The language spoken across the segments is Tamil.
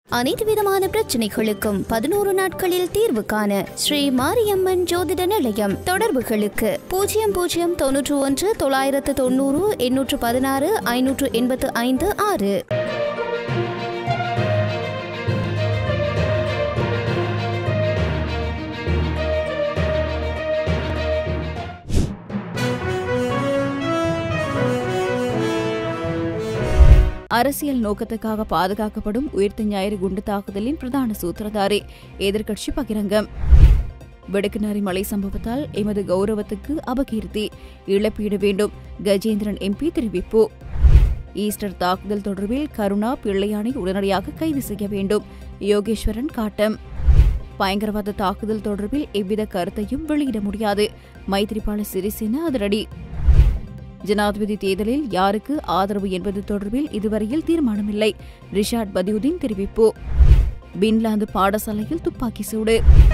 அனைத்து விதமான பிரச்சனைகளுக்கும் பதினோரு நாட்களில் தீர்வு காண ஸ்ரீ மாரியம்மன் ஜோதிட நிலையம் தொடர்புகளுக்கு பூஜ்ஜியம் பூஜ்ஜியம் தொன்னூற்று ஒன்று தொள்ளாயிரத்து தொண்ணூறு எண்ணூற்று பதினாறு ஐநூற்று எண்பத்து ஐந்து ஆறு அரசியல் நோக்கத்துக்காக பாதுகாக்கப்படும் உயிர்த்த ஞாயிறு குண்டு தாக்குதலின் பிரதான சூத்திரதாரி எதிர்க்கட்சி பகிரங்கம் வெடுக்குநாரி மலை சம்பவத்தால் எமது கௌரவத்துக்கு அபகீர்த்தி இழப்பீடு வேண்டும் கஜேந்திரன் எம்பி தெரிவிப்பு ஈஸ்டர் தாக்குதல் தொடர்பில் கருணா பிள்ளையானை உடனடியாக கைது செய்ய வேண்டும் யோகேஸ்வரன் காட்டம் பயங்கரவாத தாக்குதல் தொடர்பில் எவ்வித கருத்தையும் வெளியிட முடியாது மைத்ரிபால சிறிசேன அதிரடி ஜனாதிபதி தேர்தலில் யாருக்கு ஆதரவு என்பது தொடர்பில் இதுவரையில் தீர்மானமில்லை ரிஷாட் பதியுதீன் தெரிவிப்பு பின்லாந்து பாடசாலையில் துப்பாக்கி சூடு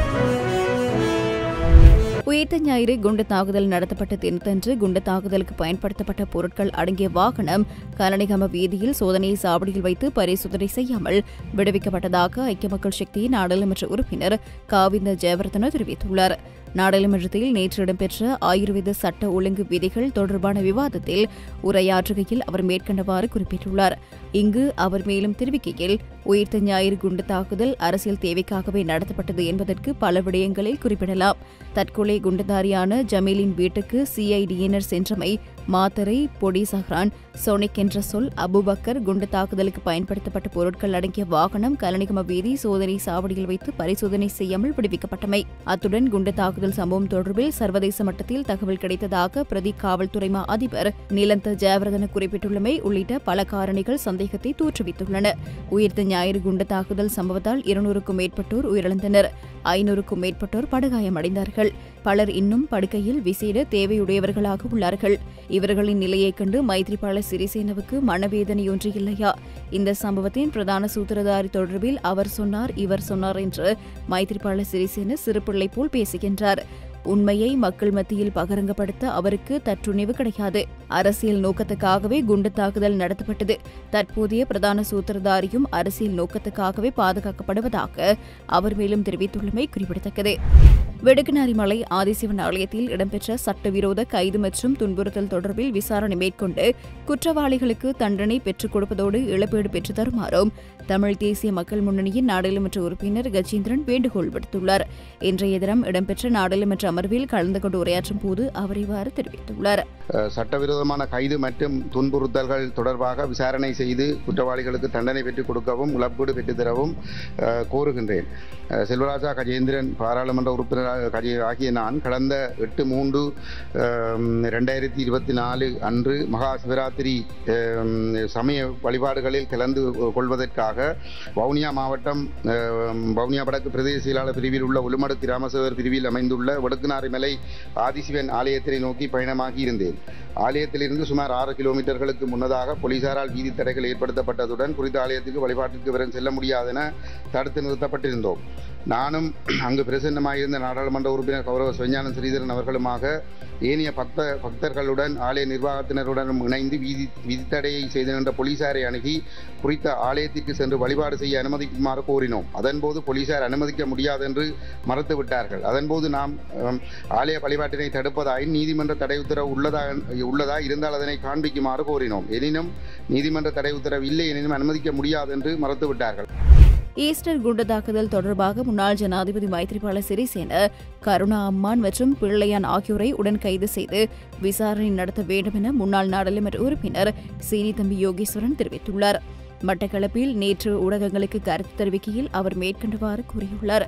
உயிர்த்த ஞாயிறு குண்டு தாக்குதல் நடத்தப்பட்ட தினத்தன்று குண்டு தாக்குதலுக்கு பயன்படுத்தப்பட்ட பொருட்கள் அடங்கிய வாகனம் கலனிகம வீதியில் சோதனை சாவடியில் வைத்து பரிசோதனை செய்யாமல் விடுவிக்கப்பட்டதாக ஐக்கிய மக்கள் சக்தியின் நாடாளுமன்ற உறுப்பினர் காவிந்த ஜெயவர்தன தெரிவித்துள்ளார் நாடாளுமன்றத்தில் நேற்று இடம்பெற்ற ஆயுர்வேத சட்ட ஒழுங்கு விதிகள் தொடர்பான விவாதத்தில் உரையாற்றுகையில் அவர் மேற்கண்டவாறு குறிப்பிட்டுள்ளார் இங்கு அவர் மேலும் தெரிவிக்கையில் உயிர்த்த ஞாயிறு குண்டு தாக்குதல் அரசியல் தேவைக்காகவே நடத்தப்பட்டது என்பதற்கு பல விடயங்களில் குறிப்பிடலாம் தற்கொலை குண்டுதாரியான ஜமீலின் வீட்டுக்கு சிஐடியினர் சென்றமை மாத்தரை பொடி சஹ்ரான் சோனிக் என்ற சொல் அபுபக்கர் குண்டு தாக்குதலுக்கு பயன்படுத்தப்பட்ட பொருட்கள் அடங்கிய வாகனம் கலனிகம வீதி சோதனை சாவடியில் வைத்து பரிசோதனை செய்யாமல் விடுவிக்கப்பட்டமை அத்துடன் குண்டு தாக்குதல் சம்பவம் தொடர்பில் சர்வதேச மட்டத்தில் தகவல் கிடைத்ததாக பிரதி காவல்துறை மா அதிபர் நீலந்த ஜெயவர்தன குறிப்பிட்டுள்ளமை உள்ளிட்ட பல காரணிகள் சந்தேகத்தை தோற்றுவித்துள்ளன உயிர்த்த ஞாயிறு குண்டு தாக்குதல் சம்பவத்தால் இருநூறுக்கும் மேற்பட்டோர் உயிரிழந்தனர் ஐநூறுக்கும் மேற்பட்டோர் படுகாயமடைந்தார்கள் பலர் இன்னும் படுக்கையில் விசேட தேவையுடையவர்களாக உள்ளார்கள் இவர்களின் நிலையைக் கண்டு மைத்ரிபால சிறிசேனவுக்கு மனவேதனையொன்று இல்லையா இந்த சம்பவத்தின் பிரதான சூத்திரதாரி தொடர்பில் அவர் சொன்னார் இவர் சொன்னார் என்று மைத்ரிபால சிறிசேன சிறுபிள்ளை போல் பேசுகின்றார் உண்மையை மக்கள் மத்தியில் பகிரங்கப்படுத்த அவருக்கு தற்றுணிவு கிடையாது அரசியல் நோக்கத்துக்காகவே குண்டு தாக்குதல் நடத்தப்பட்டது தற்போதைய பிரதான சூத்திரதாரியும் அரசியல் நோக்கத்துக்காகவே பாதுகாக்கப்படுவதாக அவர் மேலும் தெரிவித்துள்ளமை குறிப்பிடத்தக்கது வெடுக்குநாரி மலை ஆதிசிவன் ஆலயத்தில் இடம்பெற்ற சட்டவிரோத கைது மற்றும் துன்புறுத்தல் தொடர்பில் விசாரணை மேற்கொண்டு குற்றவாளிகளுக்கு தண்டனை பெற்றுக் கொடுப்பதோடு இழப்பீடு பெற்றுத் தருமாறும் தமிழ் தேசிய மக்கள் முன்னணியின் நாடாளுமன்ற உறுப்பினர் கஜேந்திரன் வேண்டுகோள் விடுத்துள்ளார் இன்றைய தினம் இடம்பெற்ற நாடாளுமன்ற அமர்வில் கலந்து கொண்டு உரையாற்றும் போது அவர் இவ்வாறு தெரிவித்துள்ளார் அஹ், சட்டவிரோதமான கைது மற்றும் துன்புறுத்தல்கள் தொடர்பாக விசாரணை செய்து குற்றவாளிகளுக்கு தண்டனை பெற்றுக் கொடுக்கவும் இழப்பீடு பெற்றுத் தரவும் அஹ், கோருகின்றேன் அஹ், செல்வராஜா கஜேந்திரன் பாராளுமன்ற உறுப்பினர் கஜே- ஆகிய நான் கடந்த எட்டு மூன்று ரெண்டாயிரத்தி இருபத்தி நாலு அன்று மகா சிவராத்திரி அஹ், சமய வழிபாடுகளில் கலந்து கொள்வதற்காக வவுனியா மாவட்டம் அஹ், வவுனியா வடக்கு பிரதேச செயலாளர் பிரிவில் உள்ள உளுமடு ராமசேவர் பிரிவில் அமைந்துள்ள வடக்குநாரி மலை ஆதிசிவன் ஆலயத்தினை நோக்கி பயணமாகி இருந்தேன் ஆலயத்திலிருந்து சுமார் ஆறு கிலோமீட்டர்களுக்கு முன்னதாக போலீசாரால் வீதி தடைகள் ஏற்படுத்தப்பட்டதுடன் குறித்த ஆலயத்துக்கு வழிபாட்டிற்கு விரைந்து செல்ல முடியாதென தடுத்து நிறுத்தப்பட்டிருந்தோம் நானும் அங்கு பிரசன்னமாயிருந்த நாடாளுமன்ற உறுப்பினர் கௌரவ சிவஞானம் ஸ்ரீதரன் அவர்களுமாக ஏனைய பக்த பக்தர்களுடன் ஆலய நிர்வாகத்தினருடன் இணைந்து வீதி விதித்தடையை செய்து நின்ற போலீசாரை அணுகி குறித்த ஆலயத்திற்கு சென்று வழிபாடு செய்ய அனுமதிக்குமாறு கோரினோம் அதன்போது போலீசார் அனுமதிக்க முடியாது என்று மறுத்து விட்டார்கள் அதன்போது நாம் அம், ஆலய வழிபாட்டினை தடுப்பதாயின் நீதிமன்ற தடை உத்தரவு உள்ளதா உள்ளதா இருந்தால் அதனை காண்பிக்குமாறு கோரினோம் எனினும் நீதிமன்ற தடை உத்தரவு இல்லை எனினும் அனுமதிக்க முடியாது என்று மறுத்து விட்டார்கள் ஈஸ்டர் குண்டு தாக்குதல் தொடர்பாக முன்னாள் ஜனாதிபதி மைத்ரிபால சிறிசேன கருணா அம்மான் மற்றும் பிள்ளையான் ஆகியோரை உடன் கைது செய்து விசாரணை நடத்த வேண்டும் என முன்னாள் நாடாளுமன்ற உறுப்பினர் சீனி தம்பி யோகேஸ்வரன் தெரிவித்துள்ளார் மட்டக்களப்பில் நேற்று ஊடகங்களுக்கு கருத்து தெரிவிக்கையில் அவர் மேற்கண்டவாறு கூறியுள்ளார்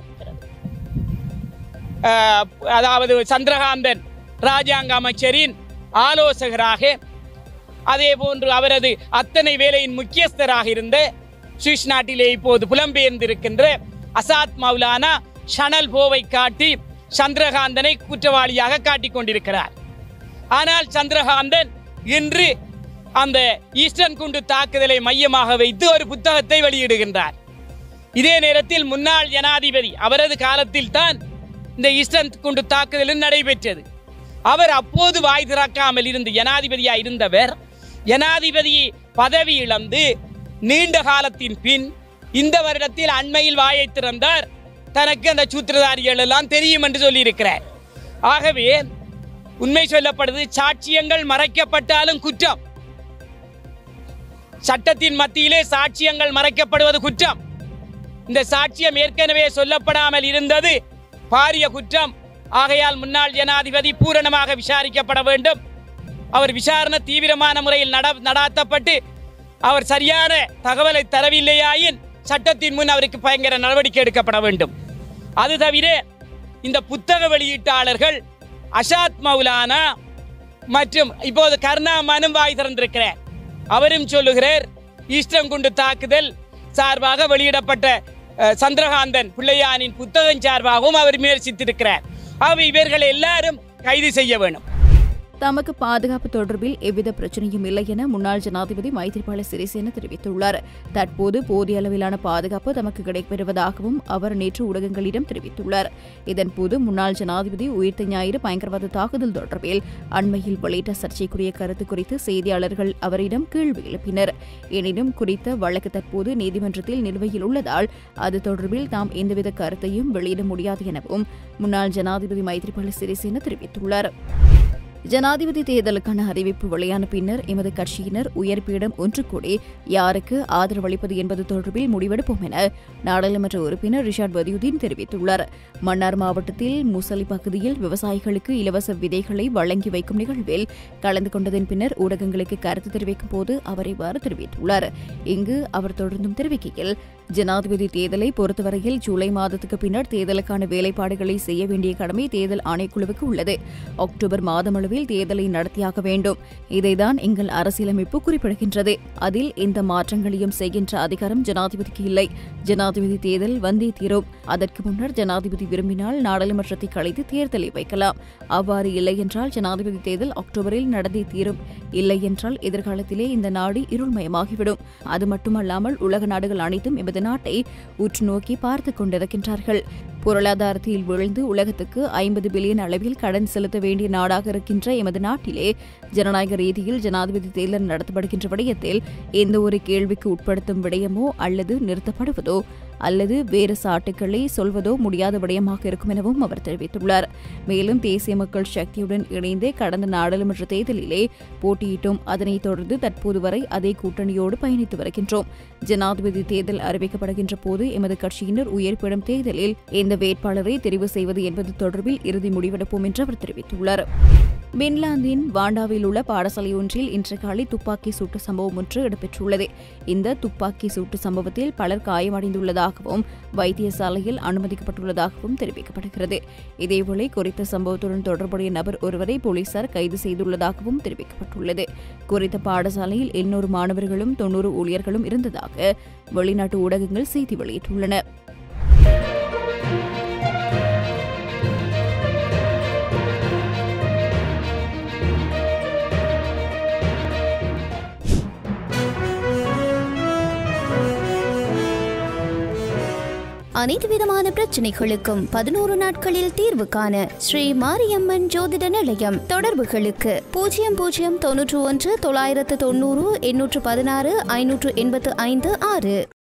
அஹ், அதாவது சந்திரகாந்தன் ராஜாங்க அமைச்சரின் ஆலோசகராக அதே போன்று அவரது அத்தனை வேலையின் முக்கியஸ்தராக இருந்த சுவிஸ் நாட்டிலே இப்போது புலம்பெயர்ந்திருக்கின்ற அசாத் மௌலானா ஷனல் போவை காட்டி சந்திரகாந்தனை குற்றவாளியாக காட்டிக் கொண்டிருக்கிறார் ஆனால் சந்திரகாந்தன் இன்று அந்த ஈஸ்டர்ன் குண்டு தாக்குதலை மையமாக வைத்து ஒரு புத்தகத்தை வெளியிடுகின்றார் இதே நேரத்தில் முன்னாள் ஜனாதிபதி அவரது காலத்தில் தான் இந்த ஈஸ்டர்ன் குண்டு தாக்குதலும் நடைபெற்றது அவர் அப்போது வாய் திறக்காமல் இருந்து ஜனாதிபதியாக இருந்தவர் ஜனாதிபதி பதவி இழந்து நீண்ட காலத்தின் பின் இந்த வருடத்தில் அண்மையில் வாயை திறந்தார் தனக்கு அந்த சூத்திரதாரிகள் எல்லாம் தெரியும் என்று சொல்லியிருக்கிறார் ஆகவே உண்மை சொல்லப்படுது சாட்சியங்கள் மறைக்கப்பட்டாலும் குற்றம் சட்டத்தின் மத்தியிலே சாட்சியங்கள் மறைக்கப்படுவது குற்றம் இந்த சாட்சியம் ஏற்கனவே சொல்லப்படாமல் இருந்தது பாரிய குற்றம் ஆகையால் முன்னாள் ஜனாதிபதி பூரணமாக விசாரிக்கப்பட வேண்டும் அவர் விசாரணை தீவிரமான முறையில் நட நடாத்தப்பட்டு அவர் சரியான தகவலை தரவில்லையாயின் சட்டத்தின் முன் அவருக்கு பயங்கர நடவடிக்கை எடுக்கப்பட வேண்டும் அது தவிர இந்த புத்தக வெளியீட்டாளர்கள் அஷாத் மௌலானா மற்றும் இப்போது கருணாமனும் வாய் திறந்திருக்கிறார் அவரும் சொல்லுகிறார் ஈஸ்டங்குண்டு தாக்குதல் சார்பாக வெளியிடப்பட்ட அஹ், சந்திரகாந்தன் பிள்ளையானின் புத்தகம் சார்பாகவும் அவர் விமர்சித்திருக்கிறார் ஆகவே இவர்கள் எல்லாரும் கைது செய்ய வேண்டும் தமக்கு பாதுகாப்பு தொடர்பில் எவ்வித பிரச்சனையும் இல்லை என முன்னாள் ஜனாதிபதி மைத்ரிபால சிறிசேன தெரிவித்துள்ளார் தற்போது போதிய அளவிலான பாதுகாப்பு தமக்கு கிடைப்பெறுவதாகவும் அவர் நேற்று ஊடகங்களிடம் தெரிவித்துள்ளார் இதன்போது முன்னாள் ஜனாதிபதி உயிர்த்த ஞாயிறு பயங்கரவாத தாக்குதல் தொடர்பில் அண்மையில் வெளியிட்ட சர்ச்சைக்குரிய கருத்து குறித்து செய்தியாளர்கள் அவரிடம் கேள்வி எழுப்பினர் எனினும் குறித்த வழக்கு தற்போது நீதிமன்றத்தில் நிலுவையில் உள்ளதால் அது தொடர்பில் தாம் எந்தவித கருத்தையும் வெளியிட முடியாது எனவும் முன்னாள் ஜனாதிபதி மைத்ரிபால சிறிசேன தெரிவித்துள்ளார் ஜனாதிபதி தேர்தலுக்கான அறிவிப்பு வெளியான பின்னர் எமது கட்சியினர் உயர் பீடம் ஒன்று கூடி யாருக்கு ஆதரவளிப்பது என்பது தொடர்பில் முடிவெடுப்போம் என நாடாளுமன்ற உறுப்பினர் ரிஷாட் பதியுதீன் தெரிவித்துள்ளார் மன்னார் மாவட்டத்தில் முசலி பகுதியில் விவசாயிகளுக்கு இலவச விதைகளை வழங்கி வைக்கும் நிகழ்வில் கலந்து கொண்டதன் பின்னர் ஊடகங்களுக்கு கருத்து தெரிவிக்கும் போது அவர் இவ்வாறு தெரிவித்துள்ளார் இங்கு அவர் தொடர்ந்தும் தெரிவிக்கையில் ஜனாதிபதி தேர்தலை பொறுத்தவரையில் ஜூலை மாதத்துக்கு பின்னர் தேர்தலுக்கான வேலைப்பாடுகளை செய்ய வேண்டிய கடமை தேர்தல் ஆணைக்குழுவுக்கு உள்ளது அக்டோபர் மாதமளவில் தேர்தலை நடத்தியாக வேண்டும் இதைதான் எங்கள் அரசியலமைப்பு குறிப்பிடுகின்றது அதில் எந்த மாற்றங்களையும் செய்கின்ற அதிகாரம் ஜனாதிபதிக்கு இல்லை ஜனாதிபதி தேர்தல் வந்தே தீரும் அதற்கு முன்னர் ஜனாதிபதி விரும்பினால் நாடாளுமன்றத்தை கலைத்து தேர்தலை வைக்கலாம் அவ்வாறு இல்லை என்றால் ஜனாதிபதி தேர்தல் அக்டோபரில் நடந்தே தீரும் இல்லை என்றால் எதிர்காலத்திலே இந்த நாடு இருள்மயமாகிவிடும் அது மட்டுமல்லாமல் உலக நாடுகள் அனைத்தும் எமது நாட்டை உற்று நோக்கி பார்த்துக் கொண்டிருக்கின்றார்கள் பொருளாதாரத்தில் விழுந்து உலகத்துக்கு ஐம்பது பில்லியன் அளவில் கடன் செலுத்த வேண்டிய நாடாக இருக்கின்ற எமது நாட்டிலே ஜனநாயக ரீதியில் ஜனாதிபதி தேர்தல் நடத்தப்படுகின்ற விடயத்தில் எந்த ஒரு கேள்விக்கு உட்படுத்தும் விடயமோ அல்லது நிறுத்தப்படுவதோ அல்லது வேறு சாட்டுக்களை சொல்வதோ முடியாத விடயமாக இருக்கும் எனவும் அவர் தெரிவித்துள்ளார் மேலும் தேசிய மக்கள் சக்தியுடன் இணைந்து கடந்த நாடாளுமன்ற தேர்தலிலே போட்டியிட்டோம் அதனைத் தொடர்ந்து தற்போது வரை அதே கூட்டணியோடு பயணித்து வருகின்றோம் ஜனாதிபதி தேர்தல் அறிவிக்கப்படுகின்ற போது எமது கட்சியினர் உயர்பெறும் தேர்தலில் எந்த வேட்பாளரை தெரிவு செய்வது என்பது தொடர்பில் இறுதி முடிவெடுப்போம் என்று அவர் தெரிவித்துள்ளார் பின்லாந்தின் வாண்டாவில் உள்ள பாடசாலை ஒன்றில் இன்று காலை துப்பாக்கி சூட்டு சம்பவம் ஒன்று இடம்பெற்றுள்ளது இந்த துப்பாக்கி சூட்டு சம்பவத்தில் பலர் காயமடைந்துள்ளதாகவும் வைத்தியசாலையில் அனுமதிக்கப்பட்டுள்ளதாகவும் தெரிவிக்கப்படுகிறது இதேவேளை குறித்த சம்பவத்துடன் தொடர்புடைய நபர் ஒருவரை போலீசார் கைது செய்துள்ளதாகவும் தெரிவிக்கப்பட்டுள்ளது குறித்த பாடசாலையில் எண்ணூறு மாணவர்களும் தொன்னூறு ஊழியர்களும் இருந்ததாக வெளிநாட்டு ஊடகங்கள் செய்தி வெளியிட்டுள்ளன அனைத்து விதமான பிரச்சனைகளுக்கும் பதினோரு நாட்களில் தீர்வு காண ஸ்ரீ மாரியம்மன் ஜோதிட நிலையம் தொடர்புகளுக்கு பூஜ்ஜியம் பூஜ்ஜியம் தொன்னூற்று ஒன்று தொள்ளாயிரத்து தொண்ணூறு எண்ணூற்று பதினாறு ஐநூற்று எண்பத்து ஐந்து ஆறு